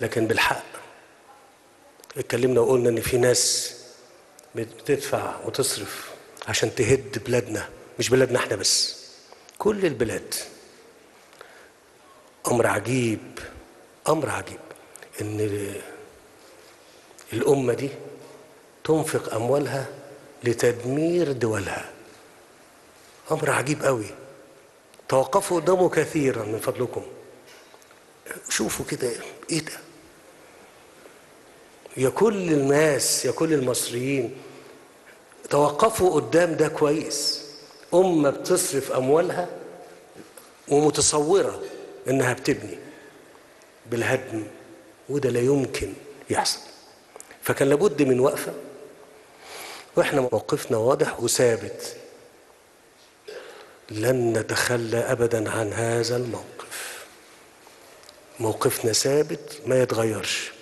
لكن بالحق اتكلمنا وقلنا ان في ناس بتدفع وتصرف عشان تهد بلادنا مش بلادنا احنا بس كل البلاد امر عجيب امر عجيب ان الامه دي تنفق اموالها لتدمير دولها امر عجيب قوي توقفوا قدامه كثيرا من فضلكم شوفوا كده ايه ده يا كل الناس يا كل المصريين توقفوا قدام ده كويس أمة بتصرف أموالها ومتصورة إنها بتبني بالهدم وده لا يمكن يحصل فكان لابد من وقفة وإحنا موقفنا واضح وثابت لن نتخلى أبدا عن هذا الموقف موقفنا ثابت ما يتغيرش